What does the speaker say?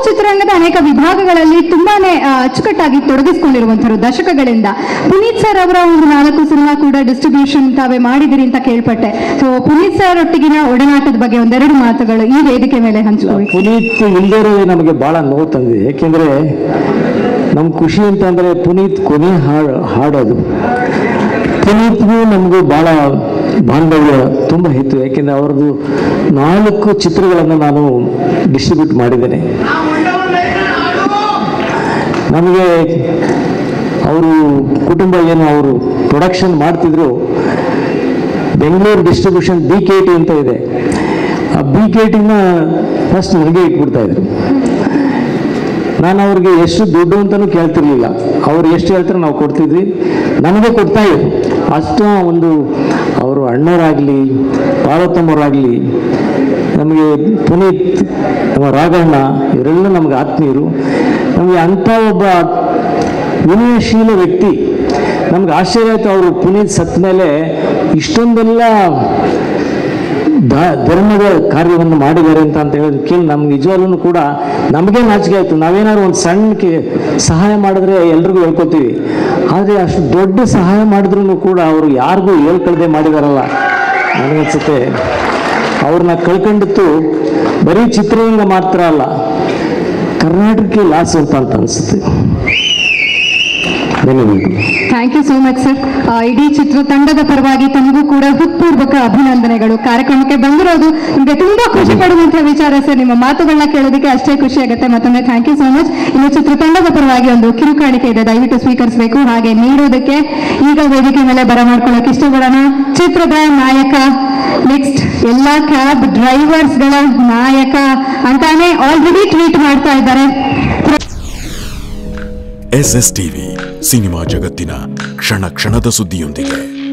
ಚಿತ್ರರಂಗದ ಅನೇಕ ವಿಭಾಗಗಳಲ್ಲಿ ತುಂಬಾನೇ ಆ, ಅಚ್ಚುಕಟ್ಟಾಗಿ ತೊಡಗಿಸಿಕೊಂಡಿರುವಂತರು ದಶಕಗಳಿಂದ ಪುನೀತ್ ಸರ್ ಅವರ ಒಂದು ನಾಲ್ಕು ಸಿನಿಮಾ ಕೂಡ ಡಿಸ್ಟ್ರಿಬ್ಯೂಷನ್ ತಾವೇ ಮಾಡಿದಿರಿ ಅಂತ ಕೇಳ್ಪಟ್ಟೆ ಸೊ ಪುನೀತ್ ಸರ್ ಒಟ್ಟಿಗಿನ ಒಡನಾಟದ ಬಗ್ಗೆ ಒಂದೆರಡು ಮಾತುಗಳು ಈ ವೇದಿಕೆ ಮೇಲೆ ಹಂಚಿಕೊಳ್ಳಿ ಪುನೀತ್ ಇಲ್ಲದೇ ಇರೋದೇ ನಮಗೆ ಭಾಳ ನೋವು ತಂದಿದೆ ಯಾಕೆಂದರೆ ನಮ್ಮ ಖುಷಿ ಅಂತಂದರೆ ಪುನೀತ್ ಕೊನೆ ಹಾಡು ಹಾಡೋದು ಪುನೀತ್ಗೂ ನಮಗೂ ಭಾಳ ಬಾಂಧವ್ಯ ತುಂಬ ಇತ್ತು ಯಾಕೆಂದರೆ ಅವ್ರದ್ದು ನಾಲ್ಕು ಚಿತ್ರಗಳನ್ನು ನಾನು ಡಿಸ್ಟ್ರಿಬ್ಯೂಟ್ ಮಾಡಿದ್ದೇನೆ ನಮಗೆ ಅವರು ಕುಟುಂಬ ಏನು ಅವರು ಪ್ರೊಡಕ್ಷನ್ ಮಾಡ್ತಿದ್ರು Bengaluru distribution B K T ಅಂತ ಇದೆ ಆ ಬಿ ಕೆ ಟಿನ ಫಸ್ಟ್ ನನಗೆ ಇಟ್ಬಿಡ್ತಾ ಇದ್ರು ನಾನು ಅವ್ರಿಗೆ ಎಷ್ಟು ದುಡ್ಡು ಅಂತಲೂ ಕೇಳ್ತಿರ್ಲಿಲ್ಲ ಅವ್ರು ಎಷ್ಟು ಹೇಳ್ತಾರೆ ನಾವು ಕೊಡ್ತಿದ್ವಿ ನಮಗೆ ಕೊಡ್ತಾ ಇದ್ರು ಅಷ್ಟು ಒಂದು ಅವರು ಅಣ್ಣವರಾಗಲಿ ಪಾರ್ವತಮ್ಮವರಾಗಲಿ ನಮಗೆ ಪುನೀತ್ ನಮ್ಮ ರಾಘಣ್ಣ ಇವರೆಲ್ಲ ನಮಗೆ ಆತ್ಮೀಯರು ನಮಗೆ ಅಂಥ ಒಬ್ಬ ವಿನಯಶೀಲ ವ್ಯಕ್ತಿ ನಮ್ಗೆ ಆಶ್ಚರ್ಯ ಆಯಿತು ಅವರು ಪುನೀತ್ ಸತ್ತ ಮೇಲೆ ಇಷ್ಟೊಂದೆಲ್ಲ ದ- ಧರ್ಮದ ಕಾರ್ಯವನ್ನು ಮಾಡಿದ್ದಾರೆ ಅಂತ ಅಂತ ಹೇಳೋದು ಕೇಳಿ ನಮ್ಗೆ ನಿಜವಾಗ್ಲೂ ಕೂಡ ನಮಗೆ ನಾಚಿಕೆ ಆಯಿತು ನಾವೇನಾದ್ರು ಒಂದು ಸಣ್ಣಕ್ಕೆ ಸಹಾಯ ಮಾಡಿದ್ರೆ ಎಲ್ರಿಗೂ ಹೇಳ್ಕೊತೀವಿ ಆದರೆ ಅಷ್ಟು ದೊಡ್ಡ ಸಹಾಯ ಮಾಡಿದ್ರು ಕೂಡ ಅವರು ಯಾರಿಗೂ ಹೇಳ್ಕೊಳ್ದೆ ಮಾಡಿದಾರಲ್ಲ ನನಗನ್ಸುತ್ತೆ ಅವ್ರನ್ನ ಕಳ್ಕೊಂಡಿತ್ತು ಬರೀ ಚಿತ್ರರಂಗ ಮಾತ್ರ ಅಲ್ಲ ಕರ್ನಾಟಕಕ್ಕೆ ಲಾಸ್ ಅಂತ ಅಂತ ಅನಿಸುತ್ತೆ ಧನ್ಯವಾದಗಳು thank you so much sir ಇಡೀ ಚಿತ್ರತಂಡದ ಪರವಾಗಿ ತಮಗೂ ಕೂಡ ಹೃತ್ಪೂರ್ವಕ ಅಭಿನಂದನೆಗಳು ಕಾರ್ಯಕ್ರಮಕ್ಕೆ ಬಂದಿರೋದು ನಿಮಗೆ ತುಂಬಾ ಖುಷಿ ಪಡುವಂತಹ ವಿಚಾರ ಸರ್ ನಿಮ್ಮ ಮಾತುಗಳನ್ನ ಕೇಳೋದಕ್ಕೆ ಅಷ್ಟೇ ಖುಷಿ ಆಗುತ್ತೆ ಮತ್ತೊಮ್ಮೆ ಥ್ಯಾಂಕ್ ಯು ಸೋ ಮಚ್ ಇನ್ನು ಚಿತ್ರತಂಡದ ಪರವಾಗಿ ಒಂದು ಕಿರುಕಾಣಿಕೆ ಇದೆ ದಯವಿಟ್ಟು ಸ್ವೀಕರಿಸಬೇಕು ಹಾಗೆ ನೀಡೋದಕ್ಕೆ ಈಗ ವೇದಿಕೆ ಮೇಲೆ ಬರಮಾಡ್ಕೊಳ್ಳೋಕೆ ಇಷ್ಟಪಡೋಣ ಚಿತ್ರದ ನಾಯಕ ನೆಕ್ಸ್ಟ್ ಎಲ್ಲಾ ಕ್ಯಾಬ್ ಡ್ರೈವರ್ಸ್ಗಳ ನಾಯಕ ಅಂತಾನೆ ಆಲ್ರೆಡಿ ಟ್ವೀಟ್ ಮಾಡ್ತಾ ಇದ್ದಾರೆ ಎಸ್ ಎಸ್ ಟಿವಿ ಸಿನಿಮಾ ಜಗತ್ತಿನ ಕ್ಷಣ ಕ್ಷಣದ ಸುದ್ದಿಯೊಂದಿಗೆ